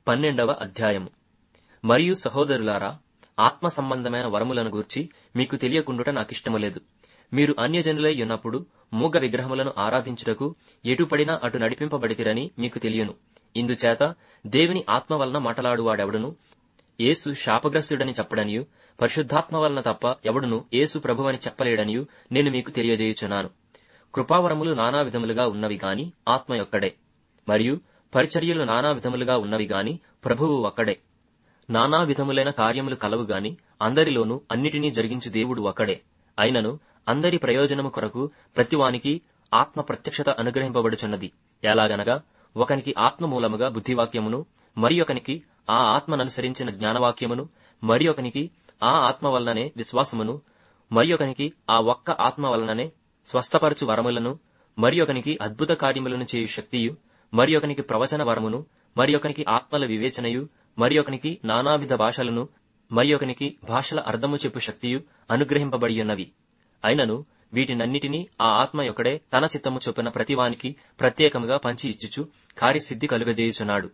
పన్నెండవ అధ్యాయము మరియు సహోదరులారా ఆత్మ సంబంధమైన వరములను గూర్చి మీకు తెలియకుండుట నాకిష్టము లేదు మీరు అన్యజనులై ఉన్నప్పుడు మూగ విగ్రహములను ఆరాధించుటకు ఎటుపడినా అటు నడిపింపబడితిరని మీకు తెలియను ఇందుచేత దేవుని ఆత్మ వలన మాటలాడువాడెవడును యేసు శాపగ్రస్తుడని చెప్పడనియు పరిశుద్ధాత్మ వలన తప్ప ఎవడును యేసు ప్రభువని చెప్పలేడనియు నేను మీకు తెలియజేయుచున్నాను కృపావరములు నానా విధములుగా ఉన్నవి గాని ఆత్మ యొక్కడే మరియు పరిచర్యలు నానా విధములుగా ఉన్నవి గాని ప్రభువు ఒక్కడే నానా విధములైన కార్యములు కలవు గాని అందరిలోనూ అన్నిటినీ జరిగించు దేవుడు ఒక్కడే అయినను అందరి ప్రయోజనము కొరకు ప్రతివానికి ఆత్మ ప్రత్యక్షత అనుగ్రహింపబడుచున్నది ఎలాగనగా ఒకనికి ఆత్మ మూలముగా బుద్ధివాక్యమును మరి ఒకనికి ఆ ఆత్మననుసరించిన జ్ఞానవాక్యమును మరి ఒకనికి ఆ ఆత్మ వలననే విశ్వాసమును మరి ఒకనికి ఆ ఒక్క ఆత్మ వలననే స్వస్థపరచు వరములను మరి ఒకనికి అద్భుత కార్యములను చేయు శక్తియు మరి ఒకనికి ప్రవచన వరమును మరి ఒకనికి ఆత్మల వివేచనయు మరి ఒకనికి నానావిధ భాషలను మరి ఒకనికి భాషల అర్థము చెప్పు శక్తియు అనుగ్రహింపబడి ఉన్నవి అయినను వీటినన్నిటినీ ఆ ఆత్మ యొక్కడే తన చిత్తము చొప్పున ప్రతివానికి ప్రత్యేకముగా పంచి ఇచ్చుచు కార్యసిద్ధి కలుగజేయుచున్నాడు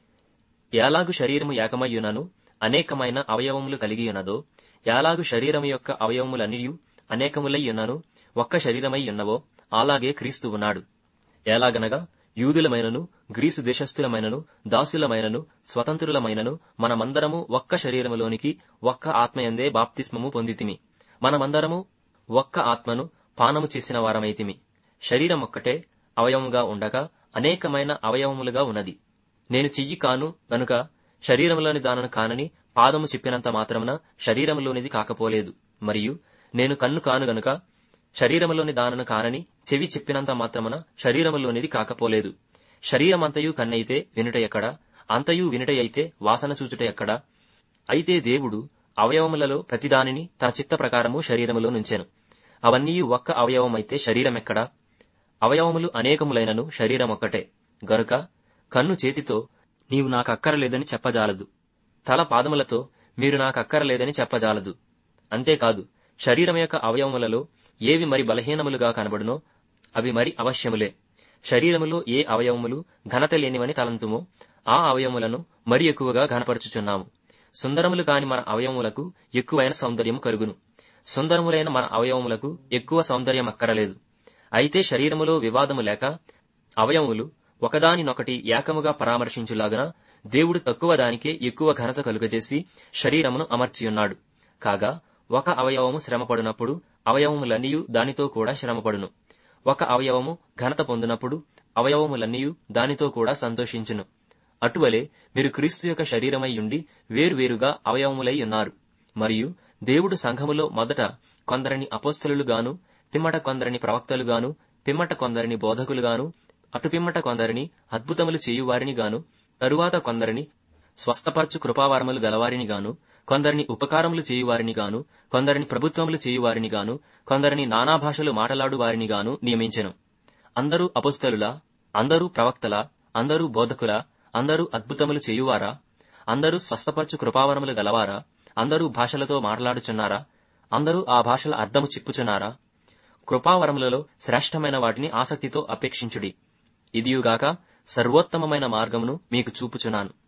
ఎలాగు శరీరము ఏకమయ్యునను అనేకమైన అవయవములు కలిగి ఉన్నదో ఎలాగు శరీరము యొక్క అవయవములనియు అనేకములై ఉన్నను ఒక్క శరీరమై ఉన్నవో అలాగే క్రీస్తు ఉన్నాడు ఎలాగనగా యూదులమైనను గ్రీసు దేశస్థులమైనను దాసులమైనను స్వతంత్రులమైనను మనమందరము ఒక్క శరీరములోనికి ఒక్క ఆత్మయందే బాప్తిస్మము పొందితిమి మనమందరము ఒక్క ఆత్మను పానము చేసిన వారమైతిమి శరీరం ఒక్కటే అవయవముగా ఉండగా అనేకమైన అవయవములుగా ఉన్నది నేను చెయ్యి కాను గనుక శరీరములోని దానను కానని పాదము చెప్పినంత మాత్రమున శరీరములోనిది కాకపోలేదు మరియు నేను కన్ను కాను గనుక శరీరములోని దానను కానని చెవి చెప్పినంత మాత్రమున శరీరములోనిది కాకపోలేదు శరీరమంతయు కన్నైతే వినుట ఎక్కడ అంతయు వినుట అయితే వాసన చూచుట ఎక్కడ అయితే దేవుడు అవయవములలో ప్రతిదానిని తన చిత్త ప్రకారము శరీరములో నుంచెను అవన్నీ ఒక్క అవయవమైతే శరీరమెక్కడా అవయవములు అనేకములైనను శరీరం ఒక్కటే గనుక కన్ను చేతితో నీవు నాకక్కరలేదని చెప్పజాలదు తల పాదములతో మీరు నాకక్కరలేదని చెప్పజాలదు అంతేకాదు శరీరం యొక్క అవయవములలో ఏవి మరి బలహీనములుగా కనబడునో అవి మరి అవశ్యములే శరీరములో ఏ అవయవములు ఘనత లేనివని తలంతుమో ఆ అవయవములను మరి ఎక్కువగా ఘనపరచుచున్నాము సుందరములు కాని మన అవయవములకు ఎక్కువైన సౌందర్యము కలుగును సుందరములైన మన అవయవములకు ఎక్కువ సౌందర్యం అక్కరలేదు అయితే శరీరములో వివాదము లేక అవయవములు ఒకదానినొకటి ఏకముగా పరామర్శించులాగన దేవుడు తక్కువ దానికే ఎక్కువ ఘనత కలుగజేసి శరీరమును అమర్చియున్నాడు కాగా ఒక అవయవము శ్రమపడినప్పుడు అవయవములన్నీయు దానితో కూడా శ్రమపడును ఒక అవయవము ఘనత పొందినప్పుడు అవయవములన్నీయు దానితో కూడా సంతోషించును అటువలే మీరు క్రీస్తు యొక్క శరీరమై ఉండి వేరువేరుగా అవయవములై ఉన్నారు మరియు దేవుడు సంఘములో మొదట కొందరిని అపోస్తలుగాను పిమ్మట కొందరిని ప్రవక్తలుగాను పిమ్మట కొందరిని బోధకులుగాను అటు పిమ్మట కొందరిని అద్భుతములు చేయువారిని గాను తరువాత కొందరిని స్వస్థపరచు కృపావరములు గలవారిని గాను కొందరిని ఉపకారములు చేయువారిని గాను కొందరిని ప్రభుత్వములు చేయువారిని గాను కొందరిని నానా భాషలు మాటలాడు వారిని గాను నియమించెను అందరూ అపుస్తలులా అందరూ ప్రవక్తల అందరూ బోధకుల అందరూ అద్భుతములు చేయువారా అందరూ స్వస్థపరచు కృపావరములు గలవారా అందరూ భాషలతో మాట్లాడుచున్నారా అందరూ ఆ భాషల అర్థము చిప్పుచున్నారా కృపావరములలో శ్రేష్టమైన వాటిని ఆసక్తితో అపేక్షించుడి ఇదియుగాక సర్వోత్తమమైన మార్గమును మీకు చూపుచున్నాను